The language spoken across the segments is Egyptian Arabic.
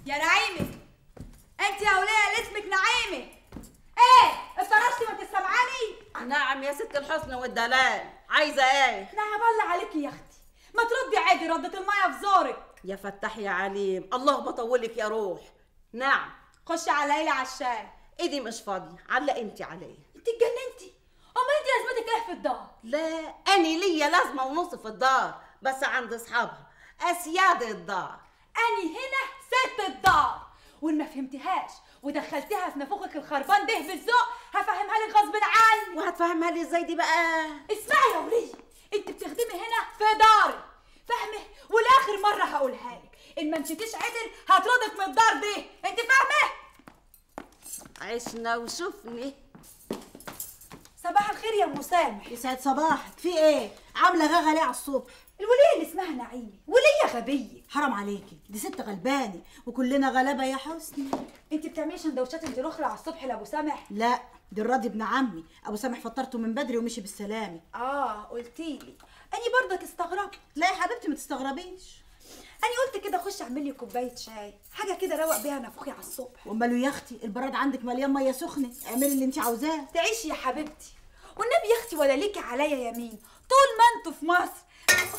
يا نعيمة انت يا وليه اللي اسمك نعيمة ايه اتطرشتي وانت سامعاني نعم يا ست الحسن والدلال عايزه ايه نعم الله عليكي يا اختي ما تردي عادي ردت المية في زورك يا فتح يا عليم الله بطولك يا روح نعم خشي على ليلى على الشاي ايدي مش فاضيه علق انت عليه انت اتجننتي امال انت لازمتك ايه في الدار لا اني ليا لازمه ونص في الدار بس عند اصحابها اسياد الدار اني هنا ست الدار وان ما فهمتهاش ودخلتها في نافوخك الخربان ده بالذوق هفهمها لك غصب عني وهتفهمها لي ازاي دي بقى اسمعي يا وليه انت بتخدمي هنا في داري فاهمه والاخر مره هقولها لك ان ما مشيتيش عدل هطردك من الدار دي انت فاهمه عشنا وشفني صباح الخير يا ام سامح يسعد صباحك في ايه عامله غغا ليه على الصبح الوليه اللي اسمها نعيمه وليه غبيه حرام عليكي دي ست غلبانه وكلنا غلابه يا حسني انت بتعملي سندوتشات انت الاخرى على الصبح لابو سامح لا دي الراضي ابن عمي ابو سامح فطرته من بدري ومشي بالسلامه اه قلتيلي اني برضك استغربت لا يا حبيبتي ما تستغربيش اني قلت كده اخش اعمل لي كوبايه شاي حاجه كده روق بيها نافوخي على الصبح واماله يا اختي البراد عندك مليان ميه سخنه اعملي اللي انت عاوزاه تعيشي يا حبيبتي والنبي يا اختي ولا ليكي عليا يمين طول ما انتوا في مصر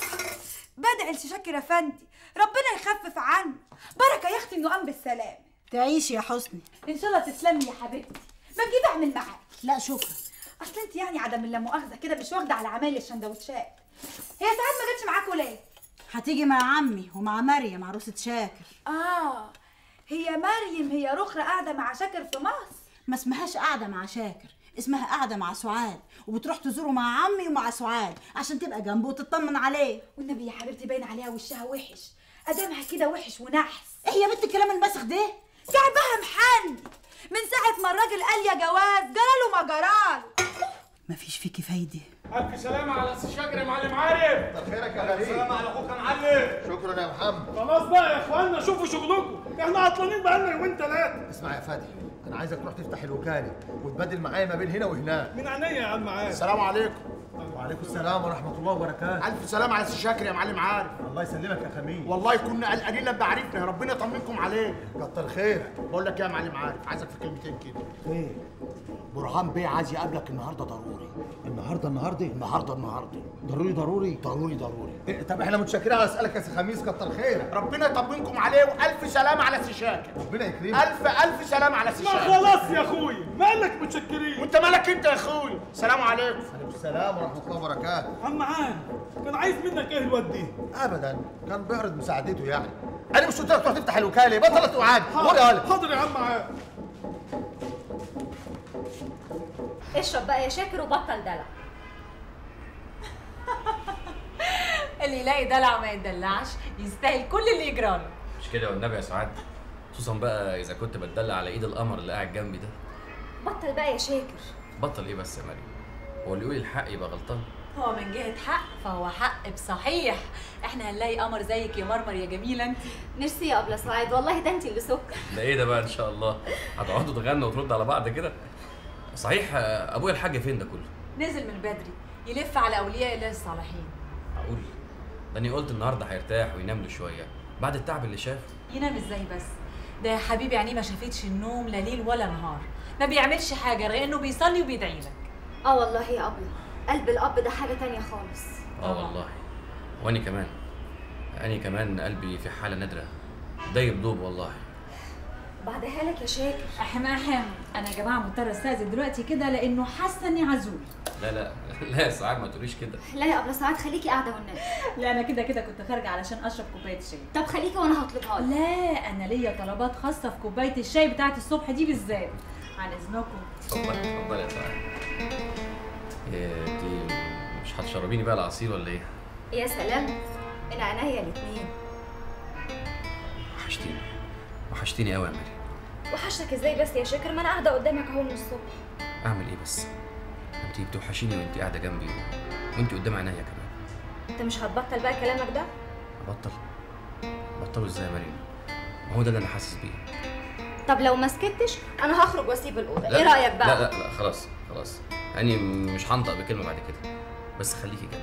بدعي لشاكر افندي ربنا يخفف عنه بركه يا اختي انه قام بالسلام تعيشي يا حسني ان شاء الله تسلمي يا حبيبتي ما تجيبي اعمل معاك لا شكرا اصل انت يعني عدم اللا مؤاخذه كده مش واخده على عمايل السندوتشات هي ساعات ما جاتش معاكوا ليه هتيجي مع عمي ومع مريم عروسه شاكر اه هي مريم هي رخرة قاعده مع شاكر في مصر ما اسمهاش قاعده مع شاكر اسمها قاعده مع سعاد وبتروح تزوره مع عمي ومع سعاد عشان تبقى جنبه وتطمن عليه والنبي يا حبيبتي باين عليها وشها وحش ادامها كده وحش ونحس ايه يا بنت الكلام المسخ ده جايباها محني من ساعة ما الراجل قال يا جواز جراله ما جرال مفيش فيكي فايده ألف سلامة على سي شاكر يا معلم عارف كتر خيرك يا غريب سلامة على أخوك يا معلم شكرا يا محمد خلاص بقى يا إخوانا شوفوا شغلكم إحنا عطلانين بقالنا يومين ثلاثة اسمع يا فادي انا عايزك تروح تفتح الوكاله وتبادل معايا ما بين هنا وهناك من عينيا يا عم عارف السلام عليكم وعليكم السلام ورحمه الله وبركاته الف سلام على سي شاكر يا معلم عارف الله يسلمك يا خميس والله كنا قلقانين لما عرفنا ربنا يطمنكم عليه كتر خير بقول لك إيه يا معلم عارف عايزك في كلمتين كده خير برهان بيه عايز يقابلك النهارده ضروري النهارده النهارده النهارده النهارده ضروري ضروري ضروري ضروري إيه طب احنا متشكرين على اسالك يا سي خميس كتر خيرك ربنا يطمنكم عليه والف سلام على سي شاكر ربنا يكرمك الف الف سلام على سي ما شاكر خلاص يا أخوي مالك متشكرين وانت مالك انت يا اخوي سلام عليكم عليكم السلام ورحمه الله وبركاته عم عارف كان عايز منك إيه الواد دي ابدا كان بيعرض مساعدته يعني انا مش قلت لك تروح تفتح الوكاله بطلت وعاد قول يا ولد حاضر يا عم عارف اشرب بقى يا شاكر وبطل دلع اللي يلاقي دلع ما يدلعش يستاهل كل اللي يجراله مش كده والنبي يا سعاد خصوصا بقى اذا كنت بتدلع على ايد القمر اللي قاعد جنبي ده بطل بقى يا شاكر بطل ايه بس يا مريم هو اللي يقول الحق يبقى غلطان هو من جهة حق فهو حق بصحيح احنا هنلاقي قمر زيك يا مرمر يا جميلة انت ميرسي يا ابله سعاد والله ده انت اللي سكر ده ايه ده بقى ان شاء الله هتقعدوا تغنوا وتردوا على بعض كده صحيح آه، ابويا الحاج فين ده كله نزل من بدري يلف على اولياء الله الصالحين اقول ده اني قلت النهارده هيرتاح وينام له شويه بعد التعب اللي شافه ينام ازاي بس ده يا حبيبي يعني ما شافتش النوم لا ليل ولا نهار ما بيعملش حاجة غير انه بيصلي وبيدعي لك اه والله يا ابله قلب الاب ده حاجه تانية خالص اه والله واني كمان اني كمان قلبي في حاله نادره ده يبدوب والله بعدها لك يا شاكر احم احم انا يا جماعة مضطرة استاذن دلوقتي كده لانه حاسة اني عزول لا لا لا يا سعاد ما تقوليش كده لا يا ابله سعاد خليكي قاعده والنبي لا انا كده كده كنت خارجة علشان اشرب كوباية شاي طب خليكي وانا هطلبها لك لا انا ليا طلبات خاصة في كوباية الشاي بتاعت الصبح دي بالذات عن اذنكم اتفضل اتفضل يا سعاد إيه دي مش هتشربيني بقى العصير ولا ايه؟ يا سلام من عينيا الاتنين وحشتيني وحشتيني قوي يا مريم وحشتك ازاي بس يا شاكر ما انا قاعده قدامك اهو من الصبح اعمل ايه بس؟ انت بتوحشيني وانت قاعده جنبي وانت قدام عينيا كمان انت مش هتبطل بقى كلامك ده ابطل ابطله ازاي يا مريم؟ ما هو ده اللي انا حاسس بيه طب لو ما سكتش انا هخرج واسيب الاوضه ايه رايك بقى لا لا لا خلاص خلاص يعني مش هنطق بكلمه بعد كده بس خليكي جنبي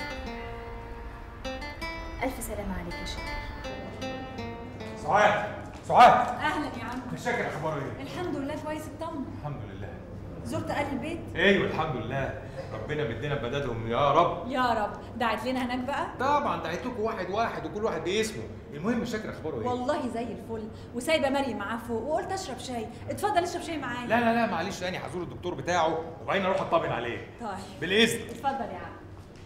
الف سلامه عليك يا شاكر سعاد سعاد اهلا يا عم شاكر اخباره ايه؟ الحمد لله كويس اطمن الحمد لله زرت اهل البيت ايوه الحمد لله ربنا مدينا بمددهم يا رب يا رب دعت لنا هناك بقى طبعا دعيت لكم واحد واحد وكل واحد باسمه المهم شاكر اخباره ايه؟ والله زي الفل وسايبه مريم معاه فوق وقلت اشرب شاي اتفضل اشرب شاي معايا لا لا لا معلش تاني هزور الدكتور بتاعه وبعدين اروح اطمن عليه طيب بالاذن اتفضل يا عم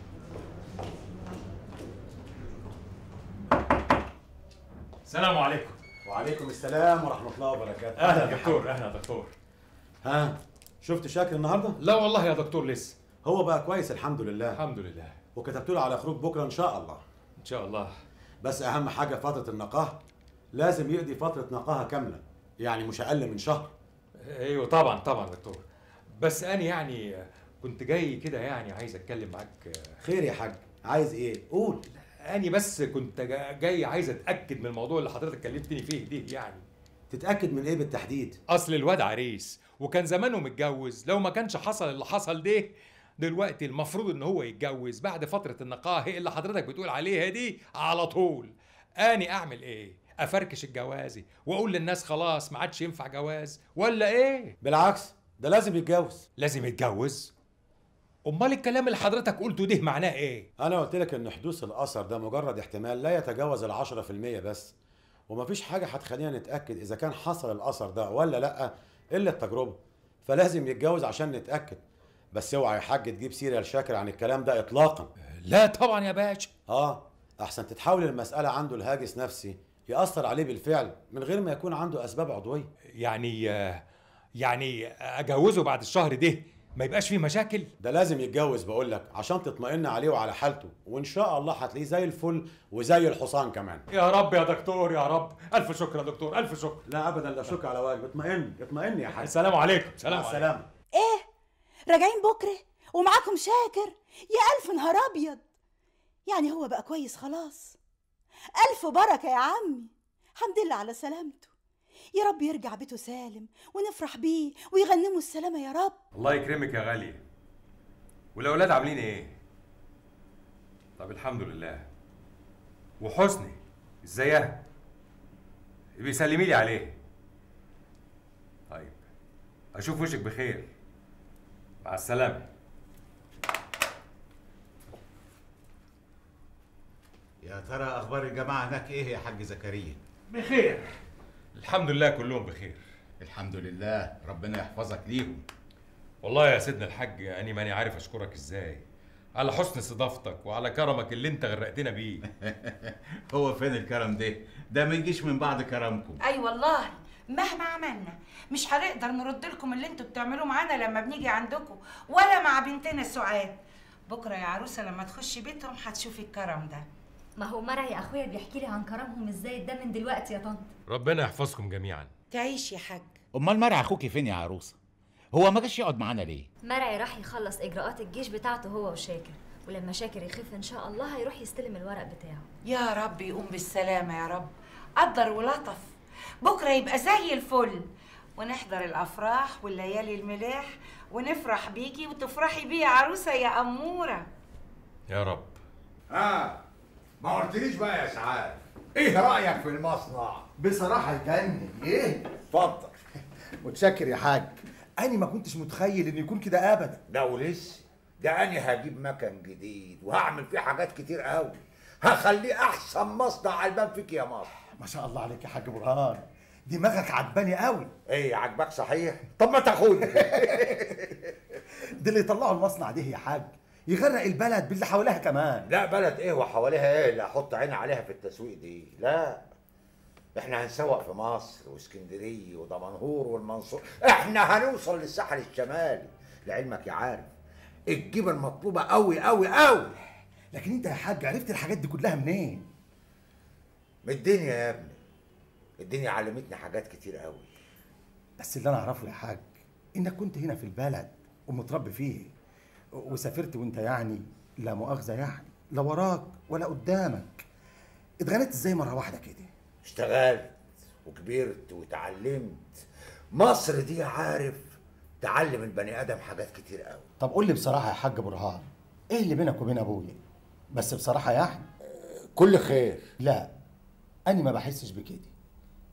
السلام عليكم وعليكم السلام ورحمة الله وبركاته اهلا يا دكتور اهلا يا دكتور ها شفت شاكر النهارده؟ لا والله يا دكتور لسه هو بقى كويس الحمد لله الحمد لله وكتبت له على خروج بكره ان شاء الله ان شاء الله بس اهم حاجة فترة النقاهة لازم يقضي فترة نقاهة كاملة يعني مش اقل من شهر ايوه طبعا طبعا يا دكتور بس انا يعني كنت جاي كده يعني عايز اتكلم معاك خير يا حاج عايز ايه؟ قول اني بس كنت جا- جاي عايز اتاكد من الموضوع اللي حضرتك كلمتني فيه ده يعني تتأكد من ايه بالتحديد؟ اصل الواد عريس وكان زمانه متجوز لو ما كانش حصل اللي حصل ده دلوقتي المفروض ان هو يتجوز بعد فتره النقاهه اللي حضرتك بتقول عليها دي على طول اني اعمل ايه افركش الجوازي واقول للناس خلاص ما عادش ينفع جواز ولا ايه بالعكس ده لازم يتجوز لازم يتجوز امال الكلام اللي حضرتك قلته ده معناه ايه انا قلت لك ان حدوث الاثر ده مجرد احتمال لا يتجاوز العشرة في المية بس ومفيش حاجة هتخلينا نتأكد إذا كان حصل الأثر ده ولا لأ إلا التجربة فلازم يتجوز عشان نتأكد بس اوعى يا حاج تجيب سيرة لشاكر عن الكلام ده إطلاقا لا طبعا يا باشا آه أحسن تتحول المسألة عنده لهاجس نفسي يأثر عليه بالفعل من غير ما يكون عنده أسباب عضوية يعني يعني اجوزه بعد الشهر ده ما يبقاش فيه مشاكل ده لازم يتجوز بقول لك عشان تطمئن عليه وعلى حالته وإن شاء الله هتلاقيه زي الفل وزي الحصان كمان يا رب يا دكتور يا رب الف شكر يا دكتور الف شكر لا أبدا لا شك على واجب اطمئن اطمئن يا حاج السلام عليكم سلام مع عليكم السلامة ايه راجعين بكره ومعاكم شاكر يا الف نهار ابيض يعني هو بقى كويس خلاص الف بركه يا عمي الحمد لله على سلامته يا رب يرجع بيته سالم ونفرح بيه ويغنموا السلامه يا رب الله يكرمك يا غالية والأولاد عاملين إيه؟ طب الحمد لله وحسني ازيها؟ بيسلمي لي عليه طيب أشوف وشك بخير مع السلامة يا ترى اخبار الجماعه هناك ايه يا حاج زكريا بخير الحمد لله كلهم بخير الحمد لله ربنا يحفظك ليهم والله يا سيدنا الحاج أني ماني عارف أشكرك إزاي على حسن استضافتك وعلى كرمك اللي أنت غرقتنا بيه هو فين الكرم ده ده ما يجيش من بعد كرمكم اي والله مهما عملنا مش هنقدر نرد لكم اللي انتوا بتعملوه معانا لما بنيجي عندكم ولا مع بنتنا سعاد بكره يا عروسه لما تخشي بيتهم هتشوفي الكرم ده ما هو مرعي اخويا بيحكي لي عن كرمهم ازاي ده من دلوقتي يا طنط ربنا يحفظكم جميعا تعيش يا حاج امال مرعي اخوكي فين يا عروسه هو ما جاش يقعد معانا ليه مرعي راح يخلص اجراءات الجيش بتاعته هو وشاكر ولما شاكر يخف ان شاء الله هيروح يستلم الورق بتاعه يا رب يقوم بالسلامه يا رب قدر ولطف بكره يبقى زي الفل ونحضر الافراح والليالي الملاح ونفرح بيكي وتفرحي بيه يا عروسه يا اموره يا رب ها ما قلتليش بقى يا سعاد ايه رايك في المصنع بصراحة يجنن ايه؟ اتفضل متشكر يا حاج أنا ما كنتش متخيل إنه يكون كده أبدا ده ولسه ده انا هجيب مكن جديد وهعمل فيه حاجات كتير قوي هخليه احسن مصنع البان فيك يا مصر ما شاء الله عليك يا حاج برهان دماغك عجباني قوي ايه عجبك صحيح طب ما تاخدني ده اللي يطلعوا المصنع ده يا حاج يغرق البلد باللي حواليها كمان لا بلد ايه وحواليها ايه اللي احط عيني عليها في التسويق دي لا احنا هنسوق في مصر واسكندريه ودمنهور والمنصور احنا هنوصل للساحل الشمالي لعلمك يا عارف الجبن مطلوبه قوي قوي قوي لكن انت يا حاج عرفت الحاجات دي كلها منين؟ من الدنيا يا ابني الدنيا علمتني حاجات كتير قوي بس اللي انا اعرفه يا حاج انك كنت هنا في البلد ومتربي فيه وسافرت وانت يعني لا مؤاخذه يعني لا وراك ولا قدامك اتغنيت ازاي مره واحده كده اشتغلت وكبرت وتعلمت مصر دي عارف تعلم البني ادم حاجات كتير قوي طب قول لي بصراحه يا حاج برهان ايه اللي بينك وبين ابويا بس بصراحه يعني كل خير لا انا ما بحسش بكده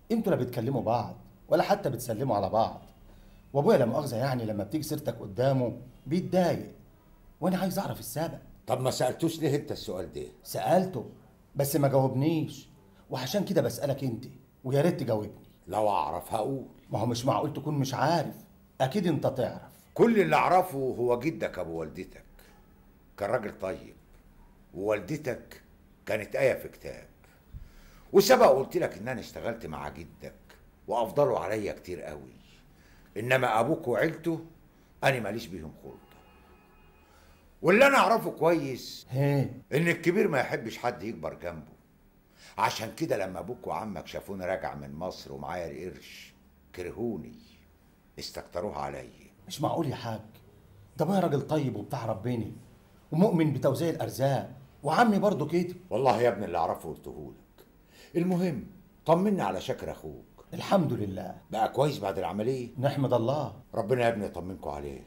انتوا لا بتكلموا بعض ولا حتى بتسلموا على بعض وابويا لا مؤاخذه يعني لما بتيجي سيرتك قدامه بيتضايق وانا عايز اعرف السبب طب ما سالتوش ليه انت السؤال ده سالته بس ما جاوبنيش وعشان كده بسالك انت ويا ريت تجاوبني لو اعرف هقول ما هو مش معقول تكون مش عارف اكيد انت تعرف كل اللي اعرفه هو جدك ابو والدتك كان راجل طيب ووالدتك كانت آية في كتاب وسبق قلت لك ان انا اشتغلت مع جدك وافضلوا عليا كتير قوي انما ابوك وعيلته انا ماليش بيهم خلطه واللي انا اعرفه كويس هي ان الكبير ما يحبش حد يكبر جنبه عشان كده لما ابوك وعمك شافوني راجع من مصر ومعايا القرش كرهوني استكتروها عليا مش معقول يا حاج ده ابويا راجل طيب وبتاع ربنا ومؤمن بتوزيع الارزاق وعمي برضه كده والله يا ابني اللي اعرفه قلتهولك المهم طمني على شكر اخوك الحمد لله بقى كويس بعد العمليه نحمد الله ربنا يا ابني يطمنكم عليه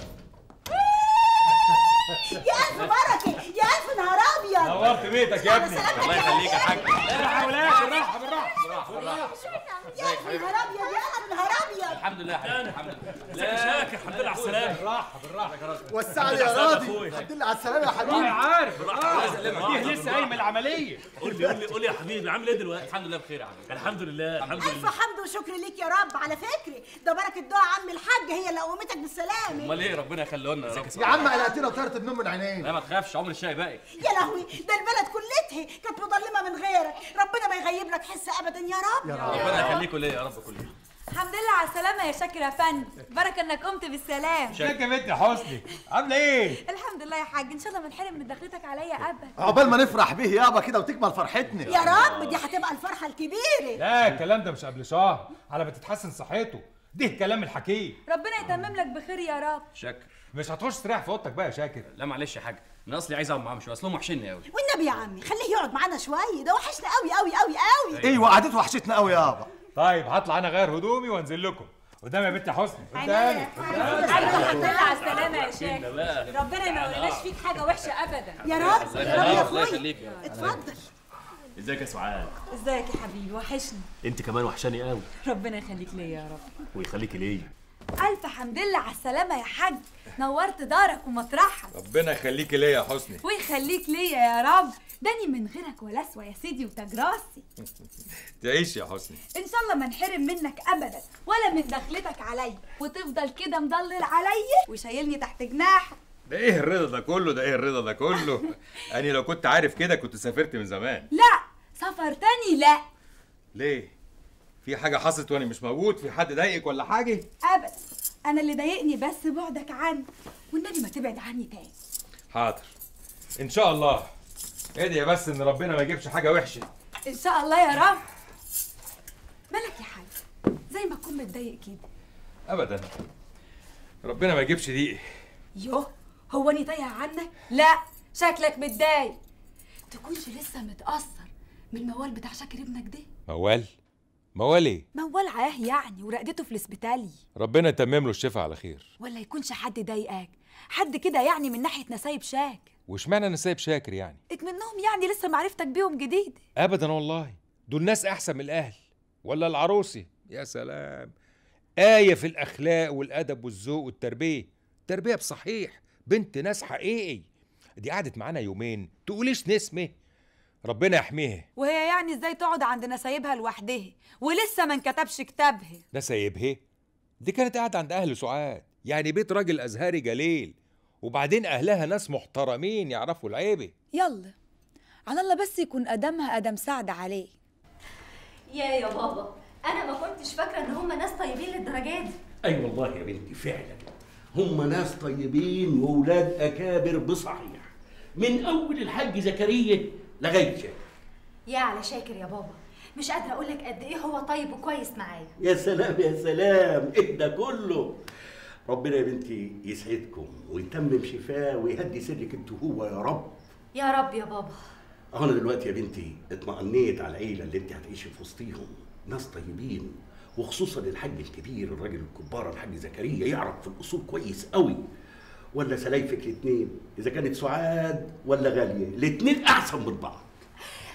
يا الف بركه يا الف نهار ابيض نورت بيتك يا ابني الله يخليك يا حاج بالراحه بالراحه بالراحه بالراحه يا الف نهار ابيض يا الف نهار ابيد الحمد لله يا حبيبي الحمد لله ازيك يا شاكر الحمد لله على السلامه بالراحه بالراحه وسعني يا راضي الحمد لله على السلامه يا حبيبي انا عارف الله دي لسه قايمه العمليه قول لي قول لي قول لي يا حبيبي عامل ايه دلوقتي الحمد لله بخير يا حبيبي الحمد لله الحمد الف لله حمد وشكر ليك يا رب على فكري ده بركه دعاء عم الحاج هي اللي قومتك بالسلامه امال ايه ربنا يخليه لنا يا رب يا عم قلقتنا وطرت النوم من عينينا لا ما تخافش عمر الشاي باقي يا لهوي ده البلد كلتها كانت مظلمه من غيرك ربنا ما يغيب لك حس ابدا يا رب ربنا يخليكم ليا يا رب كلكم الحمد لله على السلامة يا شاكر يا فندم بركة انك قمت بالسلام ازيك يا بنت حسني عامله ايه الحمد لله يا حاج ان شاء الله ما نحرم من دخلتك عليا ابدا عقبال ما نفرح بيه يابا كده وتكمل فرحتنا يا رب دي هتبقى الفرحه الكبيره لا الكلام ده مش قبل شهر على ما تتحسن صحته ده كلام الحكيم ربنا يتمم لك بخير يا رب شاكر مش هتخش تريح في اوضتك بقى يا شاكر لا معلش يا حاج انا اصلي عايز اقعد معاهم شويه اصلهم وحشني قوي والنبي يا عمي خليه يقعد معانا شويه ده وحشنا قوي قوي قوي قوي ايوه قعدته وحشتنا قوي يابا طيب هطلع انا اغير هدومي وانزل لكم قدام يا بنت حسني قدامي الحمد لله على السلامة يا شاكر ربنا ما يوريناش فيك حاجة وحشة ابدا يا رب يا رب يا الله اخويا يخليك اتفضل ازيك يا سعاد ازيك يا حبيبي وحشني انت كمان وحشاني قوي ربنا يخليك ليا يا رب ويخليكي ليا الف حمد لله على السلامة يا حاج نورت دارك ومطرحك ربنا يخليكي ليا يا حسني ويخليك ليا يا رب داني من غيرك ولا اسوى يا سيدي وتاج راسي تعيش يا حسني ان شاء الله ما نحرم منك ابدا ولا من دخلتك عليا وتفضل كده مضلل عليا وشايلني تحت جناحك ده ايه الرضا ده كله ده ايه الرضا ده كله انا لو كنت عارف كده كنت سافرت من زمان لا سفر تاني لا ليه في حاجه حصلت وانا مش موجود في حد ضايقك ولا حاجه ابدا انا اللي ضايقني بس بعدك عني والنبي ما تبعد عني تاني حاضر ان شاء الله ادعي بس ان ربنا ما يجيبش حاجه وحشه ان شاء الله يا رب مالك يا حاج زي ما تكون متضايق كده ابدا ربنا ما يجيبش ضيق يوه هو اني تايه عنك لا شكلك متضايق تكونش لسه متاثر من الموال بتاع شاكر ابنك ده موال موال ايه موال عاه يعني ورقدته في الاسبيتالي ربنا يتمم له الشفاء على خير ولا يكونش حد ضايقك حد كده يعني من ناحيه نسايب شاك واشمعنى انا سايب شاكر يعني اكمنهم يعني لسه معرفتك بيهم جديد ابدا والله دول ناس احسن من الاهل ولا العروسي يا سلام آية في الأخلاق والأدب والذوق والتربية تربية بصحيح بنت ناس حقيقي دي قعدت معانا يومين تقوليش نسمة ربنا يحميها وهي يعني ازاي تقعد عند نسايبها لوحدها ولسه ما انكتبش كتابها ده سايبها دي كانت قاعدة عند أهل سعاد يعني بيت راجل أزهري جليل وبعدين أهلها ناس محترمين يعرفوا العيبة يلا على الله بس يكون ادمها ادم سعد عليه يا يا بابا انا ما كنتش فاكره ان هم ناس طيبين للدرجه دي اي أيوة والله يا بنتي فعلا هم ناس طيبين وولاد اكابر بصحيح من اول الحاج زكريا لغايه شاكر. يا على شاكر يا بابا مش قادره اقول لك قد ايه هو طيب وكويس معايا يا سلام يا سلام ايه ده كله ربنا يا بنتي يسعدكم ويتمم شفاه ويهدي سرك انت وهو يا رب يا رب يا بابا انا دلوقتي يا بنتي اطمأنيت على العيله اللي انت هتعيشي في وسطيهم ناس طيبين وخصوصا الحاج الكبير الراجل الكبار الحاج زكريا يعرف في الاصول كويس قوي ولا سلايفك الاثنين اذا كانت سعاد ولا غاليه الاثنين احسن من بعض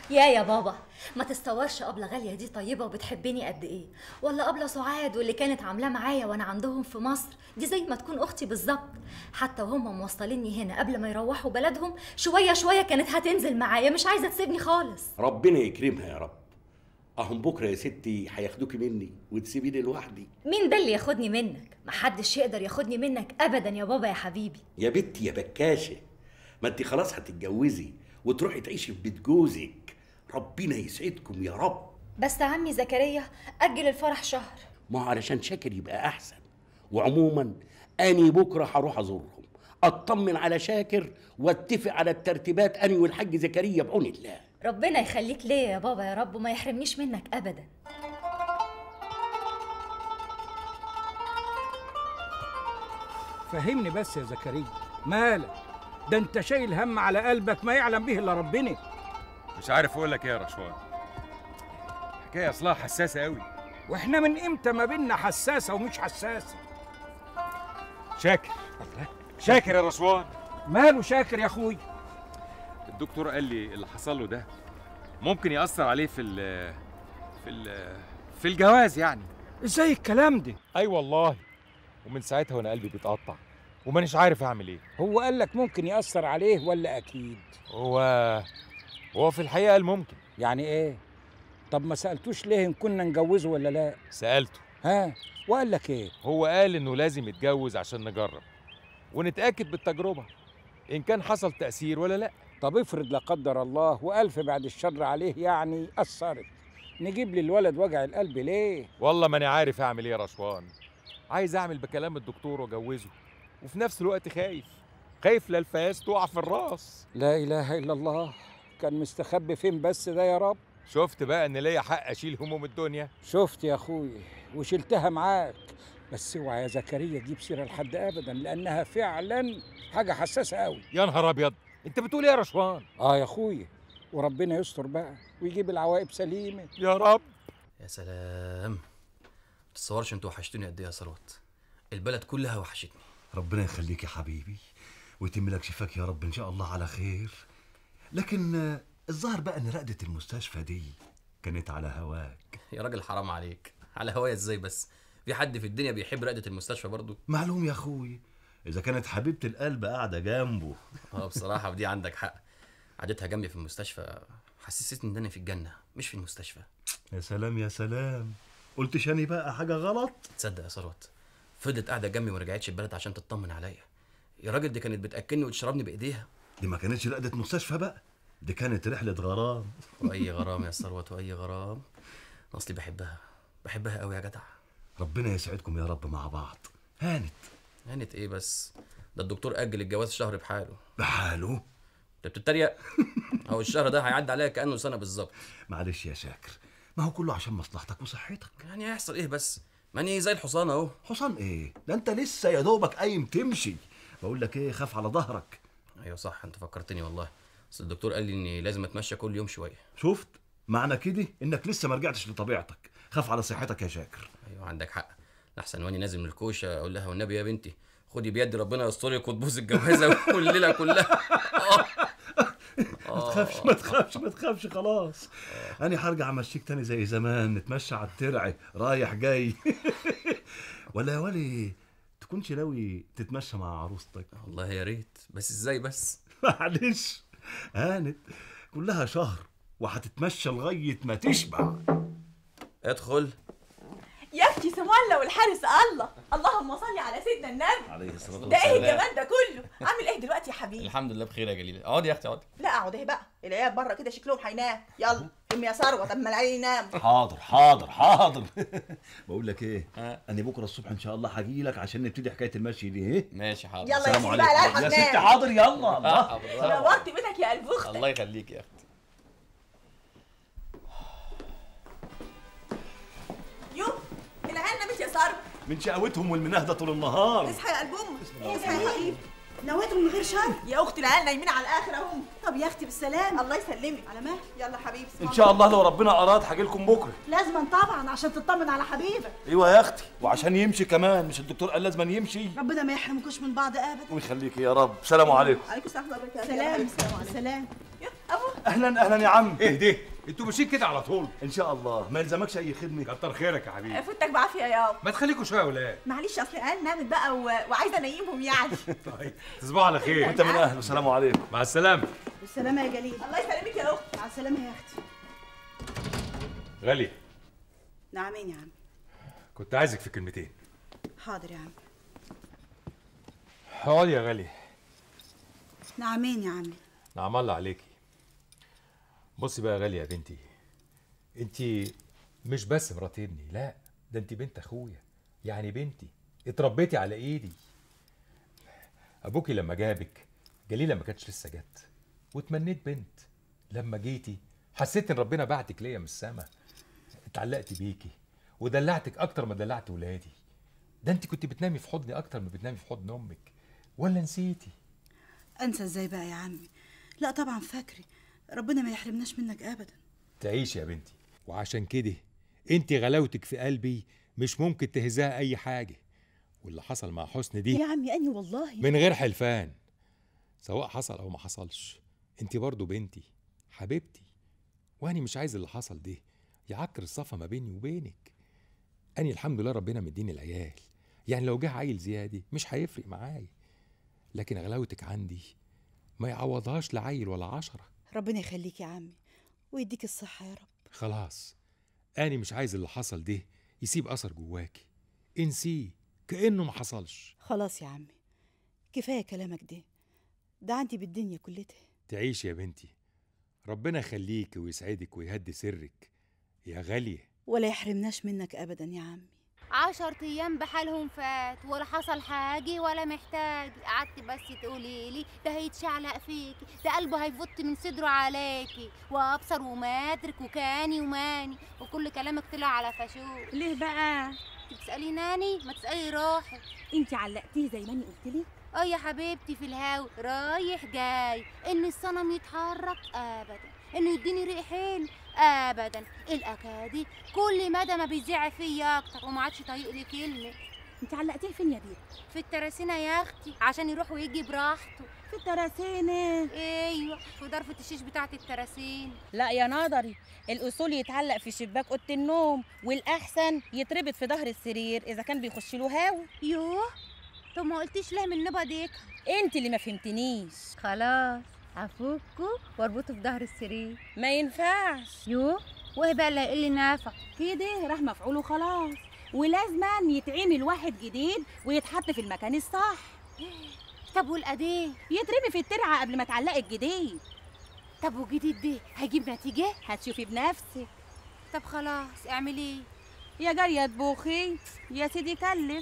يا يا بابا ما تستورش أبلة غالية دي طيبة وبتحبني قد إيه ولا أبلة سعاد واللي كانت عاملاه معايا وأنا عندهم في مصر دي زي ما تكون أختي بالظبط حتى وهم موصليني هنا قبل ما يروحوا بلدهم شوية شوية كانت هتنزل معايا مش عايزة تسيبني خالص ربنا يكرمها يا رب اهم بكره يا ستي هياخدوكي مني وتسيبيني لوحدي مين ده اللي ياخدني منك محدش يقدر ياخدني منك أبدا يا بابا يا حبيبي يا بنتي يا بكاشه ما انت خلاص هتتجوزي وتروحي تعيشي في بيت جوزك ربنا يسعدكم يا رب بس عمي زكريا أجل الفرح شهر ما هو علشان شاكر يبقى احسن وعموما اني بكره هروح ازورهم اطمن على شاكر واتفق على الترتيبات اني والحاج زكريا بعون الله ربنا يخليك ليا يا بابا يا رب وما يحرمنيش منك أبدا فهمني بس يا زكريا مالك ده انت شايل هم على قلبك ما يعلم به الا ربنا مش عارف اقول لك ايه يا رشوان حكايه اصلها حساسه قوي واحنا من امتى ما بينا حساسه ومش حساسه شاكر شاكر يا رشوان ماله شاكر يا اخوي الدكتور قال لي اللي حصل له ده ممكن ياثر عليه في ال في ال في الجواز يعني ازاي الكلام ده اي أيوة والله ومن ساعتها وانا قلبي بيتقطع ومانيش عارف اعمل ايه هو قال لك ممكن ياثر عليه ولا اكيد هو هو في الحقيقه قال ممكن يعني ايه طب ما سالتوش ليه ان كنا نجوزه ولا لا سالته ها وقال لك ايه هو قال انه لازم يتجوز عشان نجرب ونتاكد بالتجربه ان كان حصل تاثير ولا لا طب افرض لا قدر الله والف بعد الشر عليه يعني اثرت نجيب للولد وجع القلب ليه والله ماني عارف اعمل ايه يا رشوان عايز اعمل بكلام الدكتور واجوزه وفي نفس الوقت خايف خايف لا الفاس تقع في الراس لا اله الا الله كان مستخبي فين بس ده يا رب شفت بقى ان ليا حق اشيل هموم الدنيا شفت يا اخوي وشلتها معاك بس اوعى يا زكريا تجيب سيره لحد ابدا لانها فعلا حاجه حساسه قوي يا نهار ابيض انت بتقول ايه يا رشوان اه يا اخويا وربنا يستر بقى ويجيب العواقب سليمه يا رب يا سلام ما تتصورش انتوا وحشتوني قد ايه يا ثروت البلد كلها وحشتني ربنا يخليك يا حبيبي ويتم لك شفاك يا رب ان شاء الله على خير لكن آه، الظاهر بقى ان رقدة المستشفى دي كانت على هواك يا راجل حرام عليك على هوايا ازاي بس في حد في الدنيا بيحب رقدة المستشفى برضو معلوم يا اخوي اذا كانت حبيبة القلب قاعدة جنبه اه بصراحة في دي عندك حق قعدتها جنبي في المستشفى حسستني ان انا في الجنة مش في المستشفى يا سلام يا سلام قلت شاني بقى حاجة غلط تصدق يا ثروت فضلت قاعدة جنبي وما رجعتش البلد عشان تطمن عليا يا راجل دي كانت بتاكلني وتشربني بايديها دي ما كانتش رقدة مستشفى بقى دي كانت رحلة غرام واي غرام يا ثروت واي غرام اصلي بحبها بحبها قوي يا جدع ربنا يسعدكم يا رب مع بعض هانت هانت ايه بس ده الدكتور اجل الجواز شهر بحاله بحاله انت بتتريق هو الشهر ده هيعدي عليا كانه سنه بالظبط معلش يا شاكر ما هو كله عشان مصلحتك وصحتك يعني هيحصل ايه بس ماني زي الحصان اهو حصان ايه ده انت لسه يا دوبك قايم تمشي بقول لك ايه خاف على ظهرك ايوه صح انت فكرتني والله بس الدكتور قال لي اني لازم اتمشى كل يوم شويه شفت معنى كده انك لسه ما رجعتش لطبيعتك خاف على صحتك يا شاكر ايوه عندك حق احسن واني نازل من الكوشه اقول لها والنبي يا بنتي خدي بيد ربنا يسترك وتبوظ الجوازه والليله كلها ما تخافش ما تخافش ما تخافش خلاص انا هرجع امشيك تاني زي زمان نتمشى على الترع رايح جاي ولا يا ولي تكونش ناوي تتمشى مع عروستك والله يا ريت بس ازاي بس معلش هانت كلها شهر وهتتمشى لغايه ما تشبع ادخل يا اختي سم الله والحارس الله اللهم صل على سيدنا النبي عليه الصلاه ده ايه الجمال ده كله عامل ايه دلوقتي يا حبيبي الحمد لله بخير يا جليل اقعدي يا اختي اقعدي لا اقعد اهي بقى العيال بره كده شكلهم هينام يلا ام يا ثروه طب ما العيال ينام حاضر حاضر حاضر بقول لك ايه انا بكره الصبح ان شاء الله هاجي لك عشان نبتدي حكايه المشي دي ايه ماشي حاضر يلا يا السلام سيدي بقى عليكم. العيال يا ستي هتنام. حاضر يلا الله نورت بيتك يا قلب اختك الله يخليك يا اختي يو العيال نامت يا ثروه من شقاوتهم والمناهده طول النهار اصحى يا قلب امك اصحى يا حبيبي نويتهم من غير شر يا اختي العيال نايمين على الاخر اهم طب يا اختي بالسلامه الله يسلمك على مهلك يلا حبيبي ان شاء الله لو ربنا اراد هاجي لكم بكره لازما طبعا عشان تطمن على حبيبك ايوه يا اختي وعشان يمشي كمان مش الدكتور قال لازم يمشي ربنا ما يحرمكوش من بعض ابدا ويخليك يا رب سلام عليكم عليكم السلام ورحمه الله وبركاته سلام سلام اهلا اهلا يا عم ايه ده انتوا ماشيين كده على طول ان شاء الله ما يلزمكش اي خدمه كتر خيرك يا حبيبي فوتك بعافيه يابا ما تخليكوا شويه يا ولاد معلش اصل العيال نامت بقى و... وعايزه انيمهم يعني طيب تصبحوا على خير وانت من اهل والسلام عليكم مع السلامه بالسلامة يا جليل الله يسلمك يا اخت مع السلامة يا اختي غاليه نعمين يا عم كنت عايزك في كلمتين حاضر يا عم اقعدي يا غاليه نعمين يا عمي نعم الله عليكي بصي بقى يا غاليه يا بنتي انت مش بس مرات ابني لا ده انت بنت اخويا يعني بنتي اتربيتي على ايدي ابوكي لما جابك جليله ما كانتش لسه جت وتمنيت بنت لما جيتي حسيت ان ربنا بعتك ليا من السما اتعلقت بيكي ودلعتك اكتر ما دلعت ولادي ده انت كنت بتنامي في حضني اكتر ما بتنامي في حضن امك ولا نسيتي انسى ازاي بقى يا عمي لا طبعا فاكري ربنا ما يحرمناش منك ابدا تعيش يا بنتي وعشان كده انت غلاوتك في قلبي مش ممكن تهزها اي حاجه واللي حصل مع حسن دي يا عمي اني والله من غير حلفان سواء حصل او ما حصلش انت برضو بنتي حبيبتي وانا مش عايز اللي حصل ده يعكر الصفا ما بيني وبينك اني الحمد لله ربنا مديني العيال يعني لو جه عيل زيادة مش هيفرق معايا لكن غلاوتك عندي ما يعوضهاش لعيل ولا عشرة ربنا يخليك يا عمي ويديك الصحة يا رب خلاص أنا مش عايز اللي حصل ده يسيب أثر جواكي انسيه كأنه ما حصلش خلاص يا عمي كفاية كلامك ده ده عندي بالدنيا كلتها تعيش يا بنتي ربنا يخليك ويسعدك ويهدي سرك يا غالية ولا يحرمناش منك ابدا يا عمي عشر ايام بحالهم فات ولا حصل حاجه ولا محتاج قعدت بس تقولي لي ده هيتشعلق فيكي ده قلبه هيفوت من صدره عليكي وابصر ومادرك وكاني وماني وكل كلامك طلع على فشوش ليه بقى تسالي ناني ما تسالي روحك انت علقتيه زي ما انا قلت لك اه يا حبيبتي في الهوا رايح جاي ان الصنم يتحرك ابدا انه يديني ريق حلو ابدا الاكادي كل مدى ما بيزيع فيا اكتر وما عادش طايق لي كلمه انت علقتيه فين يا بيه في التراسينه يا اختي عشان يروح ويجي براحته في التراسينه ايوه في ضرفه الشيش بتاعه التراسين لا يا نظري الاصول يتعلق في شباك اوضه النوم والاحسن يتربط في ظهر السرير اذا كان بيخش له هوا يوه طب ما قلتيش ليه من نبا ديك انت اللي ما فهمتنيش خلاص هفكه واربطه في ظهر السرير ما ينفعش يوه وايه بقى اللي هيقل نافع كده راح مفعوله خلاص ولازما يتعمل واحد جديد ويتحط في المكان الصح طب والقديم يترمي في الترعه قبل ما تعلق الجديد طب والجديد ده هيجيب نتيجه هتشوفي بنفسك طب خلاص اعملي يا جاريه تبوخي يا سيدي كلف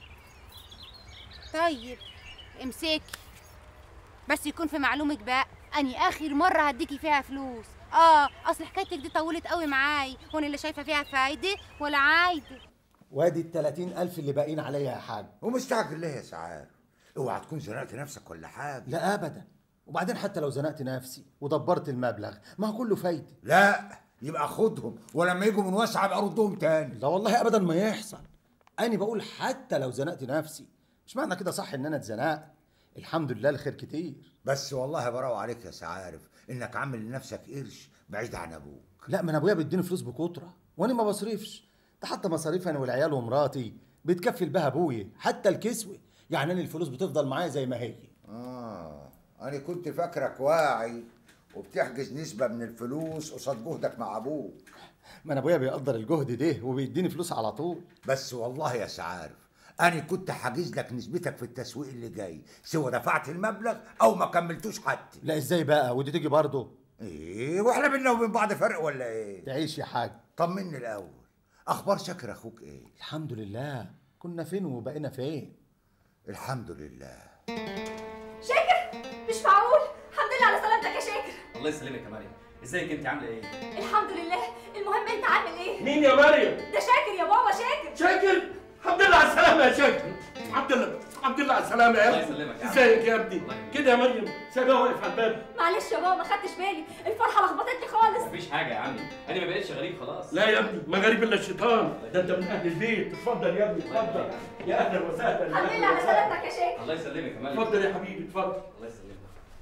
طيب امسكي بس يكون في معلومك بقى اني اخر مره هديكي فيها فلوس اه اصل حكايتك دي طولت قوي معاي وانا اللي شايفه فيها فايده ولا عايده وادي ال 30000 اللي باقيين عليا يا حاج ومستعجل ليه يا سعاد اوعى تكون زنقت نفسك ولا حاجه لا ابدا وبعدين حتى لو زنقت نفسي ودبرت المبلغ ما هو كله فايده لا يبقى خدهم ولما يجوا من واسعه ابقى ردهم تاني لا والله ابدا ما يحصل انا بقول حتى لو زنقت نفسي مش معنى كده صح ان انا اتزنقت الحمد لله الخير كتير بس والله براو عليك يا سعارف انك عامل لنفسك قرش بعيد عن ابوك لا ما انا ابويا بيديني فلوس بكتره وانا ما بصرفش ده حتى مصاريف انا والعيال ومراتي بتكفل بها ابويا حتى الكسوه يعني انا الفلوس بتفضل معايا زي ما هي اه انا كنت فاكرك واعي وبتحجز نسبه من الفلوس قصاد جهدك مع ابوك ما انا ابويا بيقدر الجهد ده وبيديني فلوس على طول بس والله يا سعارف انا كنت حاجز لك نسبتك في التسويق اللي جاي سواء دفعت المبلغ او ما كملتوش حتى لا ازاي بقى ودي تيجي برضه ايه واحنا بينا وبين بعض فرق ولا ايه تعيش يا حاج طمني الاول اخبار شاكر اخوك ايه الحمد لله كنا فين وبقينا فين الحمد لله شاكر مش معقول الحمد لله على سلامتك يا شاكر الله يسلمك يا مريم ازيك انت عامله ايه الحمد لله المهم انت عامل ايه مين يا مريم ده شاكر يا بابا شاكر شاكر الحمد لله على السلامه يا شاكر الحمد لله الحمد لله على السلامه يا الله ابني يسلمك يا عم. ازيك يا ابني كده يا مريم سايبها واقف على الباب معلش يا بابا ما خدتش بالي الفرحه لخبطتني خالص مفيش حاجه يا عمي انا ما بقتش غريب خلاص لا يا ابني ما غريب الا الشيطان ده انت من اهل البيت اتفضل يا ابني اتفضل يا اهلا وسهلا يا الحمد أهلاً لله على وسهلاً. سلامتك يا شاكر الله يسلمك يا مريم اتفضل يا حبيبي اتفضل الله يسلمك الله يخليك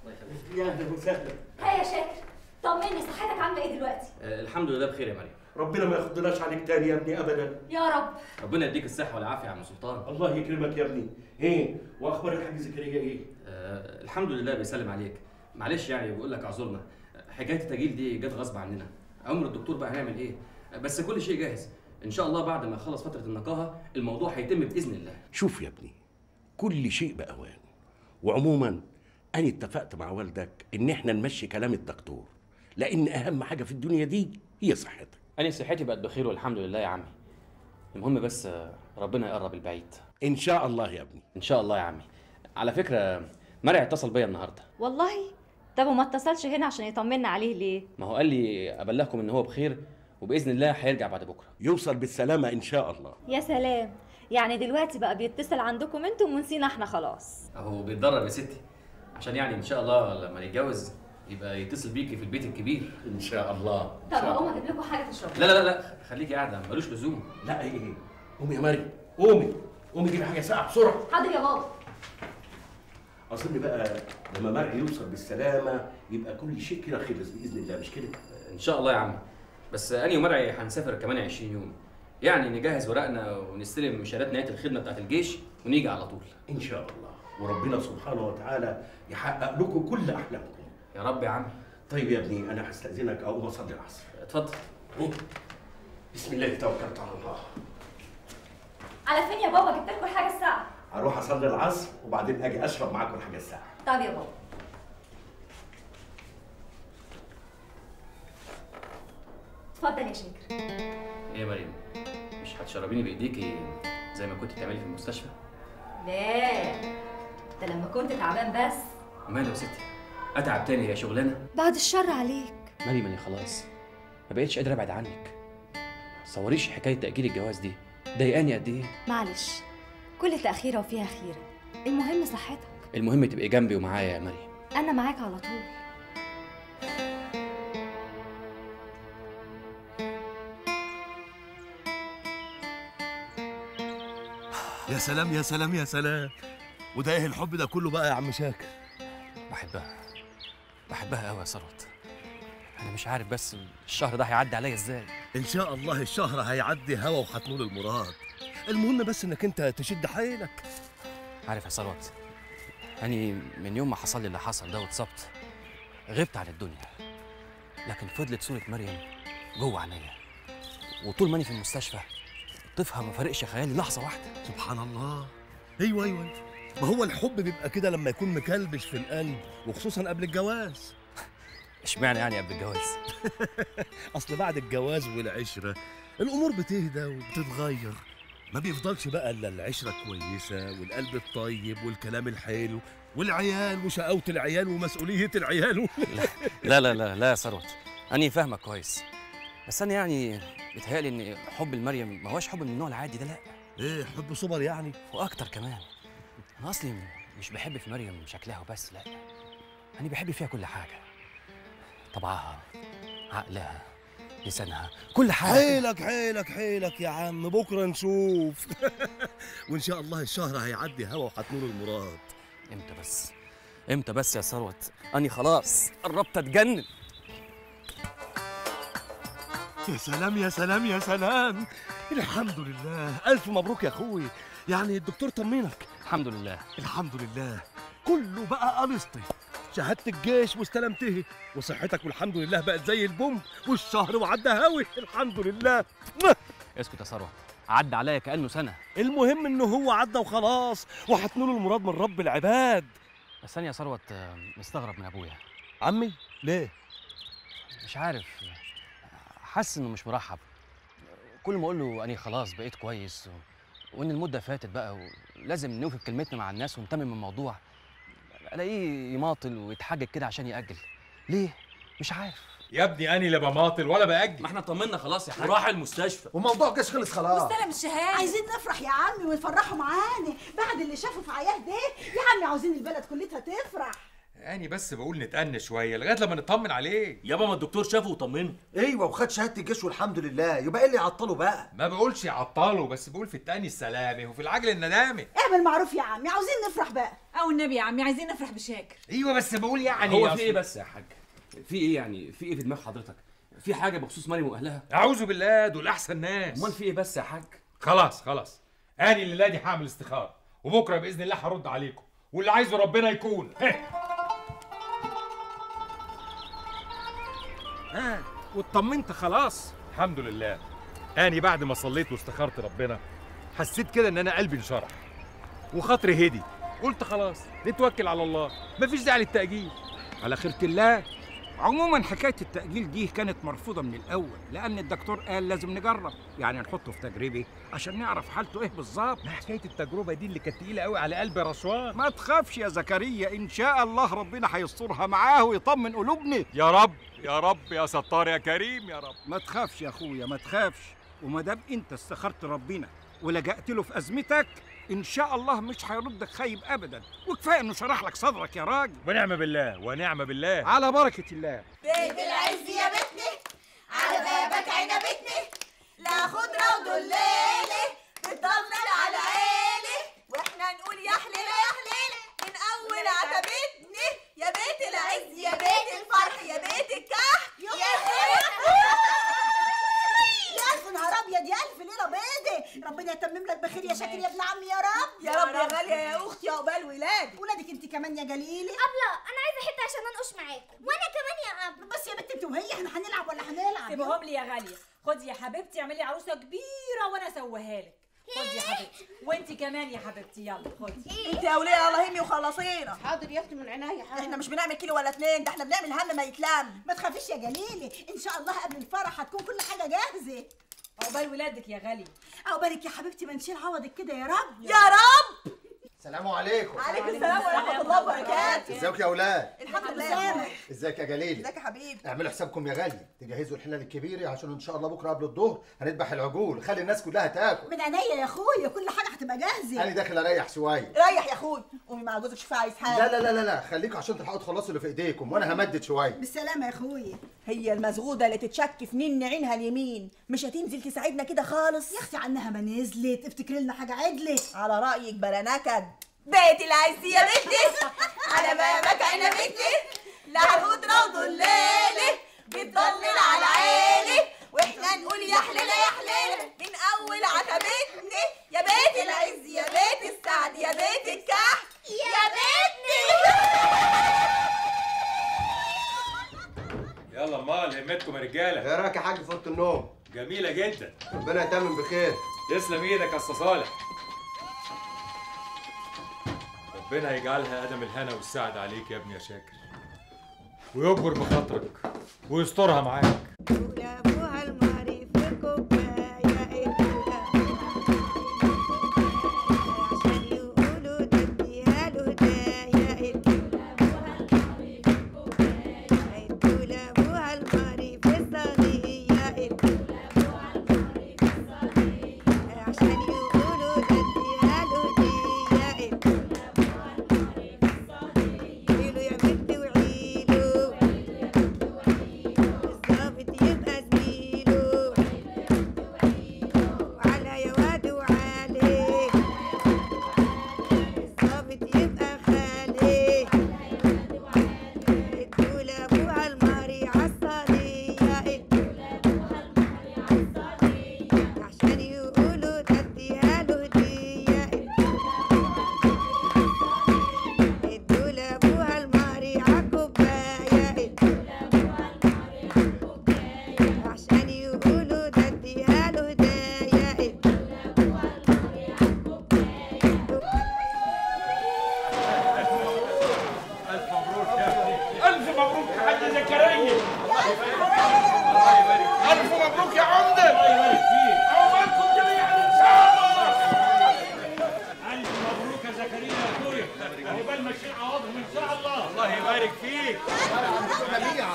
يا اهلا وسهلا ها يا شاكر طمني صحتك عامله ايه دلوقتي آه، الحمد لله بخير يا مريم ربنا ما ياخدناش عليك تاني يا ابني ابدا يا رب ربنا يديك الصحه والعافيه يا عم سلطان الله يكرمك يا ابني ايه واخبار الحاج زكريا ايه آه الحمد لله بيسلم عليك معلش يعني بقول لك اعذرنا حكايه التجيل دي جت غصب عننا امر الدكتور بقى هنعمل ايه بس كل شيء جاهز ان شاء الله بعد ما يخلص فتره النقاهه الموضوع هيتم باذن الله شوف يا ابني كل شيء بأوان وعموما أنا اتفقت مع والدك إن إحنا نمشي كلام الدكتور لأن أهم حاجة في الدنيا دي هي صحتك انا صحتي بقت بخير والحمد لله يا عمي المهم بس آه، ربنا يقرب البعيد إن شاء الله يا ابني ان شاء الله يا عمي على فكره مرعي اتصل بيا النهارده والله طب وما اتصلش هنا عشان يطمنا عليه ليه ما هو قال لي ابلغكم ان هو بخير وباذن الله هيرجع بعد بكره يوصل بالسلامة إن شاء الله يا سلام يعني دلوقتي بقى بيتصل عندكم انتم ونسينا احنا خلاص اهو بيتدرب يا ستي عشان يعني ان شاء الله لما نتجوز يبقى يتصل بيكي في البيت الكبير ان شاء الله طب هقوم اجيب لكم حاجه تشربوا لا لا لا لا خليكي قاعده ملوش لزوم لا ايه ايه قومي يا مريم قومي قومي جيبي حاجة ساقعة بسرعة حاضر يا بابا أظن بقى لما مرعي يوصل بالسلامة يبقى كل شيء كده خلص بإذن الله مش كده؟ ان شاء الله يا عم بس اني ومرعي هنسافر كمان 20 يوم يعني نجهز ورقنا ونستلم شهادات نهايه الخدمه بتاعت الجيش ونيجي على طول إن شاء الله وربنا سبحانه وتعالى يحقق لكم كل أحلامكم يا رب يا عم طيب يا ابني أنا هستأذنك أقوم أصلي العصر اتفضل بسم الله توكلت على الله على فين يا بابا جبت لكم الحاجه الساعه هروح أصلي العصر وبعدين أجي أشرب معاكم الحاجة الساعة طب يا بابا اتفضل يا شاكر ايه يا مريم مش هتشربيني بايديكي زي ما كنت بتعملي في المستشفى لا ده لما كنت تعبان بس ماله يا ستي اتعب تاني يا شغلانه بعد الشر عليك مريم انا خلاص ما بقتش قادر ابعد عنك صوريش حكايه تاجيل الجواز دي ضايقاني قد ايه معلش كل تأخيرة وفيها خيرة المهم صحتك المهم تبقي جنبي ومعايا يا مريم أنا معاك على طول يا سلام يا سلام يا سلام وده ايه الحب ده كله بقى يا عم شاكر بحبها بحبها قوي يا ثروت انا مش عارف بس الشهر ده هيعدي عليا ازاي ان شاء الله الشهر هيعدي هوا وهتنول المراد المهم بس انك انت تشد حيلك عارف يا ثروت أني من يوم ما حصل لي اللي حصل ده واتصبت غبت عن الدنيا لكن فضلت صورة مريم جوه عينيا وطول ما أنا في المستشفى طفها ما فارقش خيالي لحظة واحدة سبحان الله ايوه ايوه أيوة. ما هو الحب بيبقى كده لما يكون مكلبش في القلب وخصوصا قبل الجواز اشمعنى يعني قبل الجواز اصل بعد الجواز والعشره الامور بتهدى وبتتغير ما بيفضلش بقى الا العشره كويسه والقلب الطيب والكلام الحلو والعيال وشقاوه العيال ومسؤوليه العيال و... لا لا لا لا يا ثروت أنا فاهمك كويس بس أنا يعني بيتهيألي إن حب المريم ما هوش حب من النوع العادي ده لا ايه حب سوبر يعني وأكتر كمان أنا أصلي مش بحب في مريم شكلها وبس لا أنا بحب فيها كل حاجة طبعها عقلها لسانها كل حاجة حيلك حيلك حيلك يا عم بكره نشوف وان شاء الله الشهر هيعدي هوا وهتنور المراد امتى بس امتى بس يا ثروت أني خلاص قربت أتجنن يا سلام يا سلام يا سلام الحمد لله الف مبروك يا اخوي يعني الدكتور طمنك الحمد لله الحمد لله كله بقى قلصتي شهادة الجيش واستلمته وصحتك والحمد لله بقت زي البوم والشهر وعدى هاوي الحمد لله اسكت يا ثروت عدى عليا كأنه سنة المهم انه هو عدى وخلاص وهتنول المراد من رب العباد بس أنا يا ثروت آه، مستغرب من أبويا عمي ليه مش عارف حاسس إنه مش مرحب كل ما أقول له أني خلاص بقيت كويس و... وإن المدة فاتت بقى ولازم نوفي بكلمتنا مع الناس ونتمم الموضوع ألاقيه يماطل ويتحجج كده عشان يأجل ليه؟ مش عارف يا ابني اني لا بماطل ولا باجل ما احنا طمنا خلاص يا حاج وراح المستشفى وموضوع الجيش خلص خلاص واستلم الشهاده عايزين نفرح يا عمي ونفرحوا معانا بعد اللي شافوا في عياه ده يا عمي عاوزين البلد كلها تفرح اني بس بقول نتأنى شويه لغايه لما نطمن عليه يابا ما الدكتور شافه وطمنه ايوه وخد شهاده الجيش والحمد لله يبقى ايه اللي يعطله بقى ما بقولش يعطله بس بقول في التاني السلامه وفي العجل الندامه اعمل معروف يا عمي عاوزين نفرح بقى او النبي يا عمي عايزين نفرح بشاكر ايوه بس بقول يعني هو أصل- في ايه بس يا حاج في ايه يعني في ايه في دماغ حضرتك في حاجه بخصوص مريم واهلها اعوذ بالله دول احسن ناس امال في ايه بس يا حاج خلاص خلاص اني الليله دي هعمل استخاره وبكره باذن الله هرد عليكم واللي عايزه ربنا يكون اه واطمنت خلاص الحمد لله اني بعد ما صليت واستخرت ربنا حسيت كده ان انا قلبي انشرح وخاطري هدي قلت خلاص نتوكل على الله مفيش داعي للتاجيل على خيرة الله عموما حكاية التأجيل دي كانت مرفوضة من الأول لأن الدكتور قال لازم نجرب يعني نحطه في تجربة عشان نعرف حالته إيه بالظبط ما حكاية التجربة دي اللي كانت تقيلة قوي على قلب رشوان ما تخافش يا زكريا إن شاء الله ربنا هيسترها معاه ويطمن قلوبنا يا رب يا رب يا ستار يا كريم يا رب ما تخافش يا أخويا ما تخافش وما دام أنت استخرت ربنا ولجأت له في أزمتك إن شاء الله مش هيردك خايب أبدا وكفاية إنه شرح لك صدرك يا راجل ونعم بالله ونعم بالله على بركة الله بيت العز يا بيتنا على بابك عنبتنا لا خضرة ودلالة بتضلل على عيلة واحنا نقول يا حليلة يا حليلة من أول عتبتنا يا بيت العز يا بيت الفرح يا بيت الكحك يا يا ألف نهار أبيض يا ألف ليلة بيضة ربنا يتمم لك بخير يا شاكر يا ابن عمي يا رب يا رب يا غالية يا أختي عقبال ولادك ولادك أنت كمان يا جليلي أبلة أنا عايزة حتة عشان أنقش معاكم وأنا كمان يا أب بس يا بنت أنت وهي إحنا هنلعب ولا هنلعب سيبهم لي يا غاليه خدي يا حبيبتي اعملي عروسه كبيره وانا اسويها لك خدي يا حبيبتي وانت كمان يا حبيبتي يلا خدي انت يا وليه الله يهمي وخلصينا حاضر يا أختي من عينيا حاضر احنا مش بنعمل كيلو ولا اتنين ده احنا بنعمل هم ما يتلم ما تخافيش يا جليلي إن شاء الله قبل الفرح هتكون كل حاجة جاهزة عقبال ولادك يا غاليه عقبالك يا حبيبتي ما نشيل عوضك كده يا رب يا رب السلام عليكم عليكم السلام ورحمة الله وبركاته ازيكم يا اولاد الحمد لله ازيك يا جليل ازيك يا حبيبي اعملوا حسابكم يا غالي تجهزوا الحلال الكبيره عشان ان شاء الله بكره قبل الظهر هنذبح العجول خلي الناس كلها تاكل من عينيا يا أخويا كل حاجة هتبقى جاهزة انا داخل اريح شويه ريح يا اخوي قومي مع جوزك شوفي عايز حاجه لا لا لا لا لا خليكم عشان تلحقوا تخلصوا اللي في ايديكم وانا همدد شويه بالسلامة يا أخويا هي المزغوده اللي تتشك في نين عينها اليمين مش هتنزل تساعدنا كده خالص يا أختي عنها ما نزلت افتكري لنا حاجة عدلة على رايك بلا نكد بيت العز يا بنتي على بابك عنبتي لا خضرة وضلالة بتضلل على عيلي واحنا نقول يا حليلة يا حليلة من اول عتبتني يا بيت العز يا بيت السعد يا بيت الكحك يا بيتني يلا امال همتكم يا رجاله ايه رايك يا حاج في اوضه النوم جميله جدا ربنا يتمم بخير تسلم ايدك يا استاذ صالح ربنا يجعلها ادم الهنا والسعد عليك يا ابني يا شاكر ويكبر بخاطرك ويسترها معاك الف مبروك يا ابني ألف مبروك يا حاج زكريا ألف مبروك يا عمدة عقبالكم جميعا إن شاء الله ألف مبروك يا زكريا يا أخويا عقبال ما تشيل عوضهم إن شاء الله الله يبارك فيك جميعا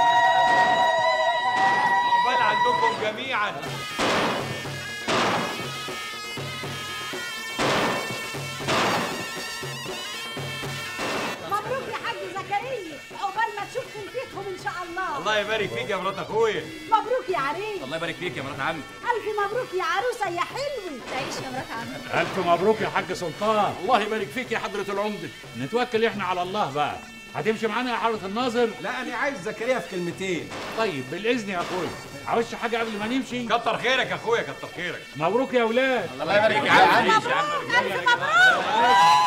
عقبال عندكم جميعا مبروك يا حاج زكريا الله يبارك فيك يا مرات اخويا مبروك يا عريس الله يبارك فيك يا مرات عمي الف مبروك يا عروسه يا حلوه تعيش يا مرات عمي الف مبروك يا حاج سلطان الله يبارك فيك يا حضره العمده نتوكل احنا على الله بقى هتمشي معانا يا حضره الناظر لا انا عايز زكريا في كلمتين طيب بالاذن يا اخويا عاوزش حاجه قبل ما نمشي كتر خيرك يا اخويا كتر خيرك مبروك يا اولاد الله يبارك فيك يا عم الف مبروك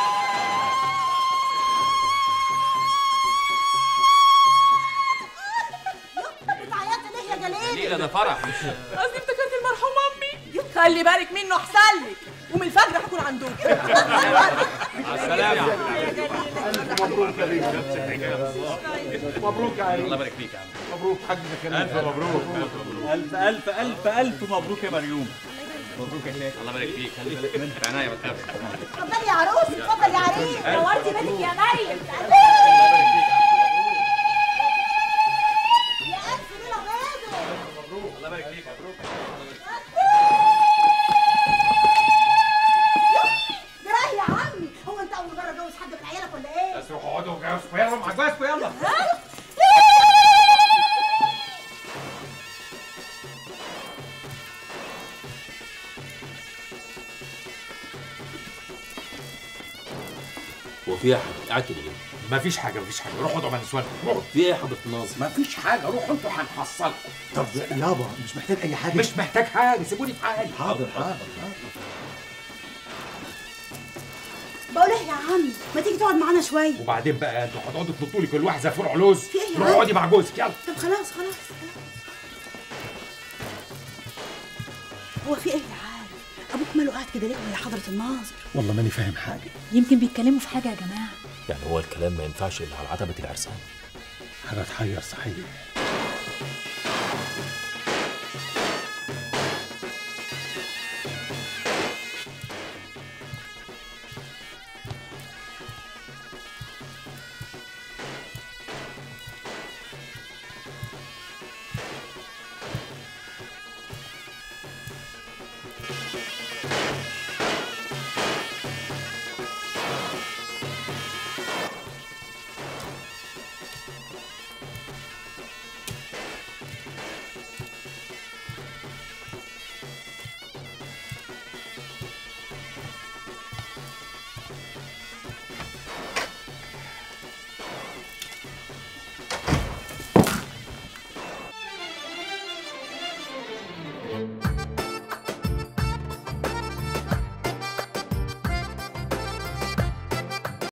بتعيطي ليه يا جليل ليه ده فرح مش قصدي افتكرت المرحوم امي خلي بالك منه احسن لك ومن الفجر هكون عندك مع السلامه مبروك يا بيه مبروك يا عريس الله يبارك فيك يا عم مبروك حاج زكريا الف مبروك الف الف الف الف مبروك يا مريوم مبروك يا هناك الله يبارك فيك خليك في عناية ما تخافش اتفضلي يا عروس اتفضل يا عريس نورتي بيتك يا مريم يا الف ليله بيضه الله يبارك فيك مبروك جراح يا عمي هو انت اول مره اتجوز حد من عيالك ولا ايه؟ بس روحوا اقعدوا وجهزوا يلا مع جوازكم يلا هو في ايه يا حاج قاعد كده ليه؟ مفيش حاجه مفيش حاجه روحوا اقعدوا مع نسوانكم روحوا في ايه يا حضره الناظر؟ مفيش حاجه روحوا انتوا هنحصلكم طب يابا مش محتاج اي حاجه مش محتاج حاجه سيبوني في حالي حاضر حاضر بقول ايه يا عمي ما تيجي تقعد معانا شويه وبعدين بقى انتوا هتقعدوا تنطوا لي كل واحد زي فرع لوز في ايه يا روحوا عم؟ اقعدي مع جوزك يلا طب خلاص خلاص هو في ايه يا عالم ابوك ماله قاعد كده ليه يا حضره الناظر والله ماني فاهم حاجه يمكن بيتكلموا في حاجه يا جماعه يعني هو الكلام ما ينفعش الا على عتبه العرسان انا اتحير صحيح